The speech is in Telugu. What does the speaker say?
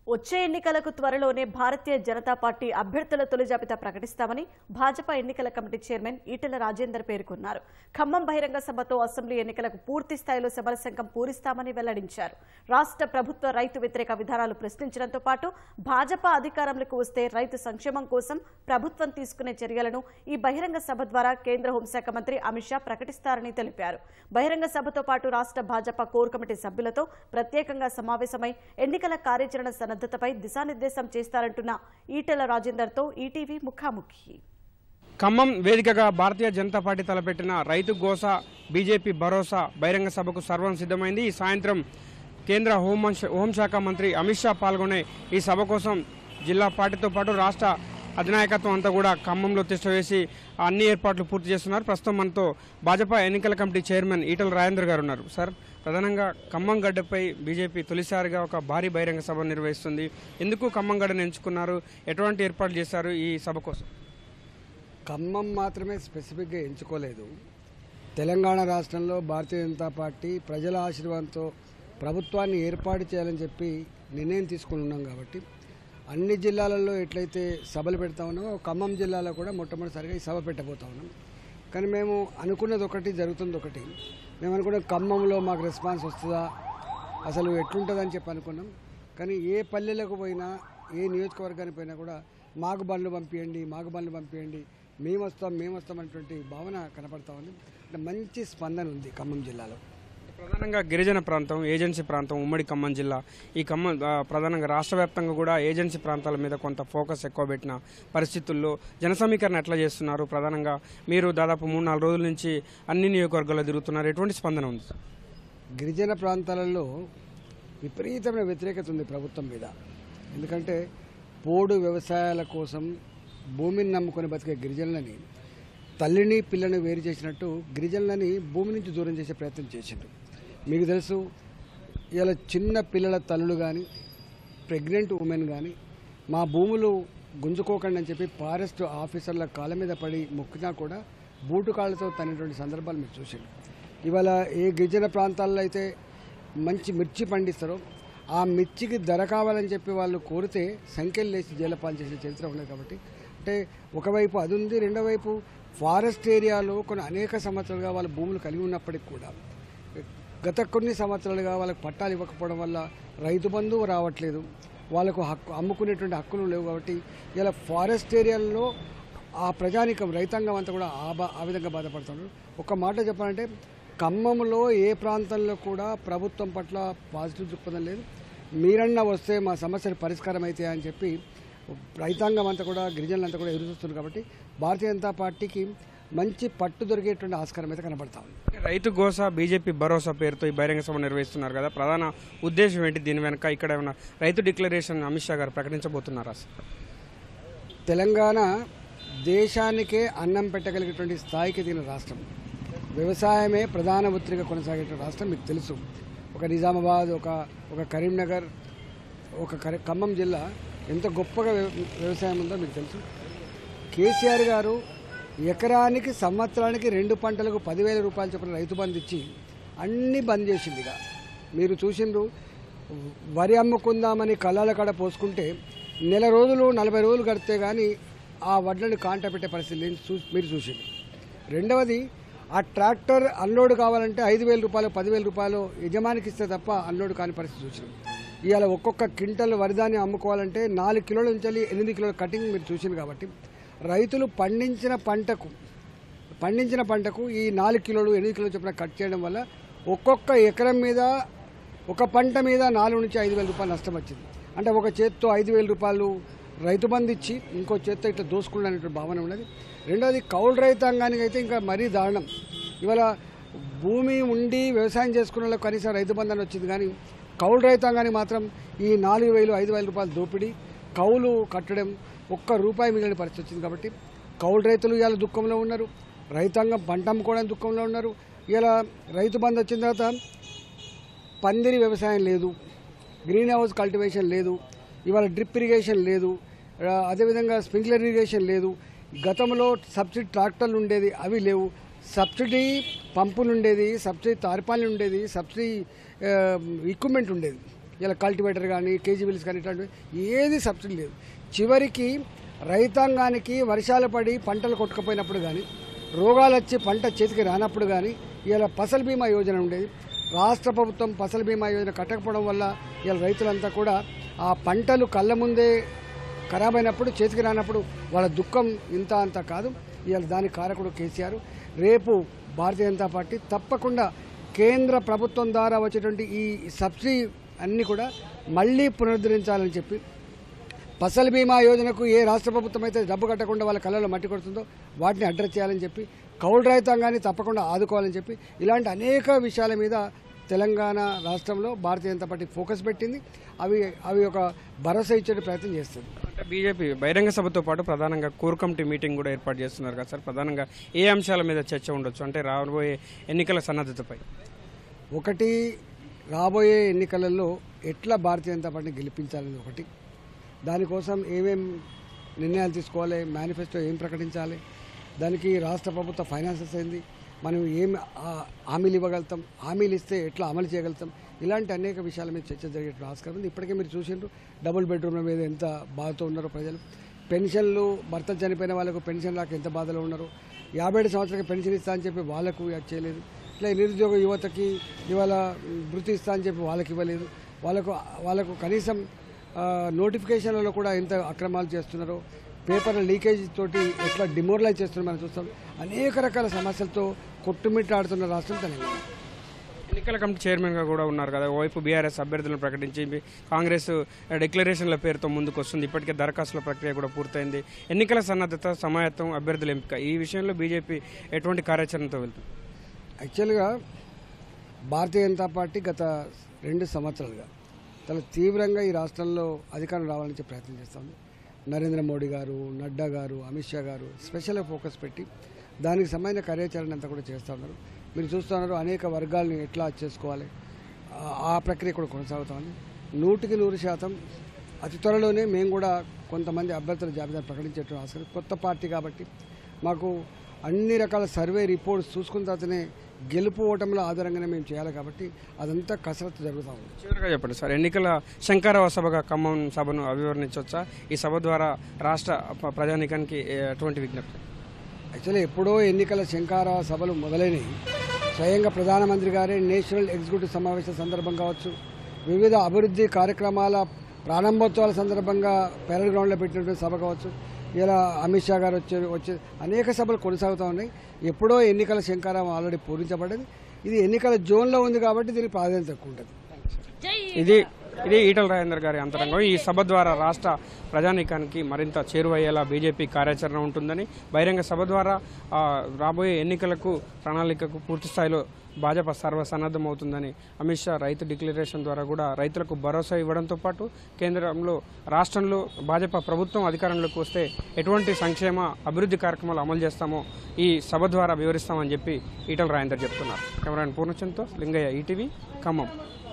వచ్చే ఎన్నికలకు త్వరలోనే భారతీయ జనతా పార్టీ అభ్యర్థుల తొలి జాబితా ప్రకటిస్తామని భాజపా ఎన్నికల కమిటీ చైర్మన్ ఈటెల రాజేందర్ పేర్కొన్నారు ఖమ్మం బహిరంగ సభతో అసెంబ్లీ ఎన్నికలకు పూర్తి స్థాయిలో సమరశంకం పూరిస్తామని వెల్లడించారు రాష్ట్ర ప్రభుత్వ రైతు వ్యతిరేక విధానాలు ప్రశ్నించడంతో పాటు భాజపా అధికారంలోకి వస్తే రైతు సంక్షేమం కోసం ప్రభుత్వం తీసుకునే చర్యలను ఈ బహిరంగ సభ ద్వారా కేంద్ర హోంశాఖ మంత్రి అమిత్ షా ప్రకటిస్తారని తెలిపారు బహిరంగ సభతో పాటు రాష్ట్ర భాజపా కోర్ కమిటీ సభ్యులతో ప్రత్యేకంగా సమావేశమై ఎన్నికల కార్యాచరణ సన్నద్దతపై దిశానిర్దేశం చేస్తారంటున్న ఈటెల రాజేందర్తో ఈటీవీ ముఖాముఖి ఖమ్మం వేదికగా భారతీయ జనతా పార్టీ తలపెట్టిన రైతు గోస బీజేపీ భరోసా బహిరంగ సభకు సర్వం సిద్ధమైంది ఈ సాయంత్రం కేంద్ర హోంశాఖ హోంశాఖ మంత్రి అమిత్ షా పాల్గొనే ఈ సభ కోసం జిల్లా పార్టీతో పాటు రాష్ట్ర అధినాయకత్వం అంతా కూడా ఖమ్మంలో తిష్టవేసి అన్ని ఏర్పాట్లు పూర్తి చేస్తున్నారు ప్రస్తుతం మనతో భాజపా ఎన్నికల కమిటీ చైర్మన్ ఈటల రాజేందర్ గారు ఉన్నారు సార్ ప్రధానంగా ఖమ్మం గడ్డపై బీజేపీ తొలిసారిగా ఒక భారీ బహిరంగ సభ నిర్వహిస్తుంది ఎందుకు ఖమ్మం గడ్డను ఎంచుకున్నారు ఎటువంటి ఏర్పాట్లు చేశారు ఈ సభ కోసం ఖమ్మం మాత్రమే స్పెసిఫిక్గా ఎంచుకోలేదు తెలంగాణ రాష్ట్రంలో భారతీయ జనతా పార్టీ ప్రజల ఆశీర్వాదంతో ప్రభుత్వాన్ని ఏర్పాటు చేయాలని చెప్పి నిర్ణయం తీసుకుని ఉన్నాం కాబట్టి అన్ని జిల్లాలలో ఎట్లయితే సభలు పెడతా ఉన్నామో ఖమ్మం జిల్లాలో కూడా మొట్టమొదటిసారిగా ఈ సభ పెట్టబోతా ఉన్నాం కానీ మేము అనుకున్నది ఒకటి జరుగుతుంది ఒకటి మేము అనుకున్న ఖమ్మంలో మాకు రెస్పాన్స్ వస్తుందా అసలు ఎట్లుంటుందని చెప్పి అనుకున్నాం కానీ ఏ పల్లెలకు పోయినా ఏ నియోజకవర్గానికి పోయినా కూడా మాకు బండ్లు పంపించండి మాకు బండ్లు పంపించండి మేము వస్తాం మేము వస్తాం అనేటువంటి భావన కనపడతా ఉంది అంటే మంచి స్పందన ఉంది ఖమ్మం జిల్లాలో ప్రధానంగా గిరిజన ప్రాంతం ఏజెన్సీ ప్రాంతం ఉమ్మడి ఖమ్మం జిల్లా ఈ ఖమ్మం ఆ, ప్రధానంగా రాష్ట్ర వ్యాప్తంగా కూడా ఏజెన్సీ ప్రాంతాల మీద కొంత ఫోకస్ ఎక్కువ పెట్టిన పరిస్థితుల్లో జన సమీకరణ ఎట్లా చేస్తున్నారు ప్రధానంగా మీరు దాదాపు మూడు నాలుగు రోజుల నుంచి అన్ని నియోజకవర్గాల్లో తిరుగుతున్నారు ఎటువంటి స్పందన ఉంది సార్? గిరిజన ప్రాంతాలలో విపరీతమైన వ్యతిరేకత ఉంది ప్రభుత్వం మీద ఎందుకంటే పోడు వ్యవసాయాల కోసం భూమిని నమ్ముకొని బతికే గిరిజనులని తల్లిని పిల్లని వేరు చేసినట్టు గిరిజనులని భూమి నుంచి దూరం చేసే ప్రయత్నం చేసిండ్రు మీకు తెలుసు ఇలా చిన్న పిల్లల తల్లులు కానీ ప్రెగ్నెంట్ ఉమెన్ కానీ మా భూములు గుంజుకోకండి అని చెప్పి ఫారెస్ట్ ఆఫీసర్ల కాళ్ళ మీద పడి మొక్కినా కూడా బూటు కాళ్ళతో తనేటువంటి సందర్భాలు మీరు చూసారు ఇవాళ ఏ గిరిజన ప్రాంతాల్లో అయితే మంచి మిర్చి పండిస్తారో ఆ మిర్చికి ధర కావాలని చెప్పి వాళ్ళు కోరితే సంఖ్యలు లేచి జైలపాలు చేసే చరిత్ర ఉన్నది కాబట్టి అంటే ఒకవైపు అది ఉంది రెండో వైపు ఫారెస్ట్ ఏరియాలో కొన్ని అనేక సంవత్సరాలుగా వాళ్ళ భూములు కలిగి ఉన్నప్పటికీ కూడా గత కొన్ని సంవత్సరాలుగా వాళ్ళకి పట్టాలు ఇవ్వకపోవడం వల్ల రైతు బంధువు రావట్లేదు వాళ్ళకు హక్కు అమ్ముకునేటువంటి హక్కులు లేవు కాబట్టి ఇలా ఫారెస్ట్ ఏరియాల్లో ఆ ప్రజానికం రైతాంగం అంతా కూడా ఆ బా ఆ విధంగా బాధపడుతున్నారు ఒక మాట చెప్పాలంటే ఖమ్మంలో ఏ ప్రాంతంలో కూడా ప్రభుత్వం పట్ల పాజిటివ్ దృక్పథం లేదు మీరన్నా వస్తే మా సమస్యలు పరిష్కారం అవుతాయా అని చెప్పి రైతాంగం అంతా కూడా గిరిజనులంతా కూడా ఎదురు చూస్తున్నారు కాబట్టి భారతీయ జనతా పార్టీకి మంచి పట్టు దొరికేటువంటి ఆస్కారం అయితే కనబడతా ఉంది రైతు గోస బీజేపీ భరోసా పేరుతో ఈ బహిరంగ సభ నిర్వహిస్తున్నారు కదా ప్రధాన ఉద్దేశం ఏంటి దీని వెనక ఇక్కడ ఏమైనా రైతు డిక్లరేషన్ అమిత్ షా గారు ప్రకటించబోతున్నారా సార్? తెలంగాణ దేశానికే అన్నం పెట్టగలిగేటువంటి స్థాయికి దిగిన రాష్ట్రం వ్యవసాయమే ప్రధాన వృత్తిగా కొనసాగే రాష్ట్రం మీకు తెలుసు ఒక నిజామాబాద్ ఒక ఒక కరీంనగర్ ఒక కరి- ఖమ్మం జిల్లా ఎంత గొప్పగా వ్య- వ్యవసాయం ఉందో మీకు తెలుసు కేసీఆర్ గారు ఎకరానికి సంవత్సరానికి రెండు పంటలకు పదివేల రూపాయలు చొప్పున రైతు బంధు ఇచ్చి అన్నీ బంద్ చేసింది ఇక మీరు చూసిండ్రు వరి అమ్ముకుందామని కళ్ళాల కాడ పోసుకుంటే నెల రోజులు నలభై రోజులు గడితే కానీ ఆ వడ్లను కాంట పెట్టే పరిస్థితి లేని చూ మీరు చూసిండ్రు రెండవది ఆ ట్రాక్టర్ అన్లోడ్ కావాలంటే ఐదు వేల రూపాయలు పదివేల రూపాయలు యజమానికి ఇస్తే తప్ప అన్లోడ్ కాని పరిస్థితి చూసినాం ఇవాళ ఒక్కొక్క క్వింటల్ వరిధాన్యం అమ్ముకోవాలంటే నాలుగు కిలోల నుంచి ఎనిమిది కిలోల కటింగ్ మీరు చూసింది కాబట్టి రైతులు పండించిన పంటకు పండించిన పంటకు ఈ నాలుగు కిలోలు ఎనిమిది కిలోలు చొప్పున కట్ చేయడం వల్ల ఒక్కొక్క ఎకరం మీద ఒక పంట మీద నాలుగు నుంచి ఐదు వేల రూపాయలు నష్టం వచ్చింది అంటే ఒక చేత్తో ఐదు వేల రూపాయలు రైతు బంధు ఇచ్చి ఇంకో చేత్తో ఇట్లా దోసుకున్నటువంటి భావన ఉన్నది రెండవది కౌలు రైతాంగానికి అయితే ఇంకా మరీ దారుణం ఇవాళ భూమి ఉండి వ్యవసాయం చేసుకున్న వాళ్ళకి కనీసం రైతు బంధు అని వచ్చింది కానీ కౌలు రైతాంగానికి మాత్రం ఈ నాలుగు వేలు ఐదు వేల రూపాయలు దోపిడీ కౌలు కట్టడం ఒక్క రూపాయి మిగిలిన పరిస్థితి వచ్చింది కాబట్టి కౌలు రైతులు ఇవాళ దుఃఖంలో ఉన్నారు రైతాంగం పంట అమ్ముకోవడానికి దుఃఖంలో ఉన్నారు ఇలా రైతు బంధు వచ్చిన తర్వాత పందిరి వ్యవసాయం లేదు గ్రీన్ హౌస్ కల్టివేషన్ లేదు ఇవాళ డ్రిప్ ఇరిగేషన్ లేదు ఆ, అదేవిధంగా స్ప్రింక్లర్ ఇరిగేషన్ లేదు గతంలో సబ్సిడీ ట్రాక్టర్లు ఉండేది అవి లేవు సబ్సిడీ పంపులు ఉండేది సబ్సిడీ తార్పాలు ఉండేది సబ్సిడీ ఎక్విప్మెంట్ ఉండేది ఇలా కల్టివేటర్ కానీ కేజీబిల్స్ కానీ ఇట్లాంటివి ఏది సబ్సిడీ లేదు చివరికి రైతాంగానికి వర్షాలు పడి పంటలు కొట్టుకుపోయినప్పుడు కానీ రోగాలు వచ్చి పంట చేతికి రానప్పుడు కానీ ఇలా ఫసల్ బీమా యోజన ఉండేది రాష్ట్ర ప్రభుత్వం ఫసల్ బీమా యోజన కట్టకపోవడం వల్ల ఇలా రైతులంతా కూడా ఆ పంటలు కళ్ళ ముందే ఖరాబ్ అయినప్పుడు చేతికి రానప్పుడు వాళ్ళ దుఃఖం ఇంత అంత కాదు ఇవాళ దాని కారకుడు కేసీఆర్ రేపు భారతీయ జనతా పార్టీ తప్పకుండా కేంద్ర ప్రభుత్వం ద్వారా వచ్చేటువంటి ఈ సబ్సిడీ అన్నీ కూడా మళ్ళీ పునరుద్ధరించాలని చెప్పి ఫసల్ బీమా యోజనకు ఏ రాష్ట్ర ప్రభుత్వం అయితే డబ్బు కట్టకుండా వాళ్ళ కళ్ళలో మట్టి కొడుతుందో వాటిని అడ్రస్ చేయాలని చెప్పి కౌలు రైతాంగాన్ని తప్పకుండా ఆదుకోవాలని చెప్పి ఇలాంటి అనేక విషయాల మీద తెలంగాణ రాష్ట్రంలో భారతీయ జనతా పార్టీ ఫోకస్ పెట్టింది అవి అవి ఒక భరోసా ఇచ్చే ప్రయత్నం చేస్తుంది అంటే బీజేపీ బహిరంగ సభతో పాటు ప్రధానంగా కోర్ కమిటీ మీటింగ్ కూడా ఏర్పాటు చేస్తున్నారు కదా సార్ ప్రధానంగా ఏ అంశాల మీద చర్చ ఉండొచ్చు అంటే రాబోయే ఎన్నికల సన్నద్ధతపై ఒకటి రాబోయే ఎన్నికలలో ఎట్లా భారతీయ జనతా పార్టీని గెలిపించాలని ఒకటి దానికోసం ఏమేం నిర్ణయాలు తీసుకోవాలి మేనిఫెస్టో ఏం ప్రకటించాలి దానికి రాష్ట్ర ప్రభుత్వ ఫైనాన్సెస్ ఏంది మనం ఏం ఆ, హామీలు ఇవ్వగలుగుతాం హామీలు ఇస్తే ఎట్లా అమలు చేయగలుగుతాం ఇలాంటి అనేక విషయాల మీద చర్చ జరిగే ఆస్కారం ఉంది ఇప్పటికే మీరు చూసిండ్రు డబుల్ బెడ్రూమ్ల మీద ఎంత బాధతో ఉన్నారో ప్రజలు పెన్షన్లు భర్త చనిపోయిన వాళ్ళకు పెన్షన్ రాక ఎంత బాధలో ఉన్నారు యాభై ఏడు సంవత్సరాలకి పెన్షన్ ఇస్తా అని చెప్పి వాళ్ళకు అది చేయలేదు ఇట్లా నిరుద్యోగ యువతకి ఇవాళ వృత్తి ఇస్తా అని చెప్పి వాళ్ళకి ఇవ్వలేదు వాళ్ళకు వాళ్ళకు కనీసం ఆ, నోటిఫికేషన్లలో కూడా ఎంత అక్రమాలు చేస్తున్నారో పేపర్ల లీకేజ్ తోటి ఎట్లా డిమోరలైజ్ చేస్తున్నారో మనం చూస్తాం అనేక రకాల సమస్యలతో కొట్టుమిట్టాడుతున్న రాష్ట్రం తెలంగాణ ఎన్నికల కమిటీ చైర్మన్గా కూడా ఉన్నారు కదా ఓవైపు బీఆర్ఎస్ అభ్యర్థులను ప్రకటించి కాంగ్రెస్ డిక్లరేషన్ల పేరుతో ముందుకు వస్తుంది ఇప్పటికే దరఖాస్తుల ప్రక్రియ కూడా పూర్తయింది ఎన్నికల సన్నద్ధత సమాయత్తం అభ్యర్థుల ఎంపిక ఈ విషయంలో బీజేపీ ఎటువంటి కార్యాచరణతో వెళ్తుంది యాక్చువల్గా భారతీయ జనతా పార్టీ గత రెండు సంవత్సరాలుగా చాలా తీవ్రంగా ఈ రాష్ట్రంలో అధికారం రావాలని చెప్పి ప్రయత్నం చేస్తుంది నరేంద్ర మోడీ గారు నడ్డా గారు అమిత్ షా గారు స్పెషల్గా ఫోకస్ పెట్టి దానికి సంబంధించిన కార్యాచరణ అంతా కూడా చేస్తూ ఉన్నారు మీరు చూస్తున్నారు అనేక వర్గాలను ఎట్లా చేసుకోవాలి ఆ- ఆ ప్రక్రియ కూడా కొనసాగుతా ఉంది నూటికి నూరు శాతం అతి త్వరలోనే మేము కూడా కొంతమంది అభ్యర్థుల జాబితా ప్రకటించేటువంటి ఆస్కారం కొత్త పార్టీ కాబట్టి మాకు అన్ని రకాల సర్వే రిపోర్ట్స్ చూసుకున్న తర్వాతనే గెలుపు ఓటముల ఆధారంగానే మేము చేయాలి కాబట్టి అదంతా కసరత్తు జరుగుతూ ఉంది చివరిగా చెప్పండి సార్ ఎన్నికల శంకరవ సభగా ఖమ్మం సభను అభివర్ణించవచ్చా ఈ సభ ద్వారా రాష్ట్ర ప- ప్రజానీకానికి ఎటువంటి విజ్ఞప్తి యాక్చువల్లీ ఎప్పుడో ఎన్నికల శంకార సభలు మొదలైనవి స్వయంగా ప్రధానమంత్రి గారే నేషనల్ ఎగ్జిక్యూటివ్ సమావేశం సందర్భం కావచ్చు వివిధ అభివృద్ధి కార్యక్రమాల ప్రారంభోత్సవాల సందర్భంగా పెరడ్ గ్రౌండ్లో పెట్టినటువంటి సభ కావచ్చు ఇలా అమిత్ షా గారు వచ్చే వచ్చే అనేక సభలు కొనసాగుతూ ఉన్నాయి ఎప్పుడో ఎన్నికల శంకారం ఆల్రెడీ పూరించబడ్డది ఇది ఎన్నికల జోన్లో ఉంది కాబట్టి దీనికి ప్రాధాన్యత ఎక్కువ ఉంటుంది ఇది ఇది ఈటల రాజేందర్ గారి అంతరంగం ఈ సభ ద్వారా రాష్ట్ర ప్రజానీకానికి మరింత చేరువయ్యేలా బీజేపీ కార్యాచరణ ఉంటుందని బహిరంగ సభ ద్వారా ఆ, రాబోయే ఎన్నికలకు ప్రణాళికకు పూర్తి స్థాయిలో భాజపా సర్వసన్నద్ధమవుతుందని అమిత్ షా రైతు డిక్లరేషన్ ద్వారా కూడా రైతులకు భరోసా ఇవ్వడంతో పాటు కేంద్రంలో రాష్ట్రంలో భాజపా ప్రభుత్వం అధికారంలోకి వస్తే ఎటువంటి సంక్షేమ అభివృద్ధి కార్యక్రమాలు అమలు చేస్తామో ఈ సభ ద్వారా వివరిస్తామని చెప్పి ఈటల రాజేందర్ చెప్తున్నారు కెమెరాన్ పూర్ణచంద్తో లింగయ్య ఈటీవీ ఖమ్మం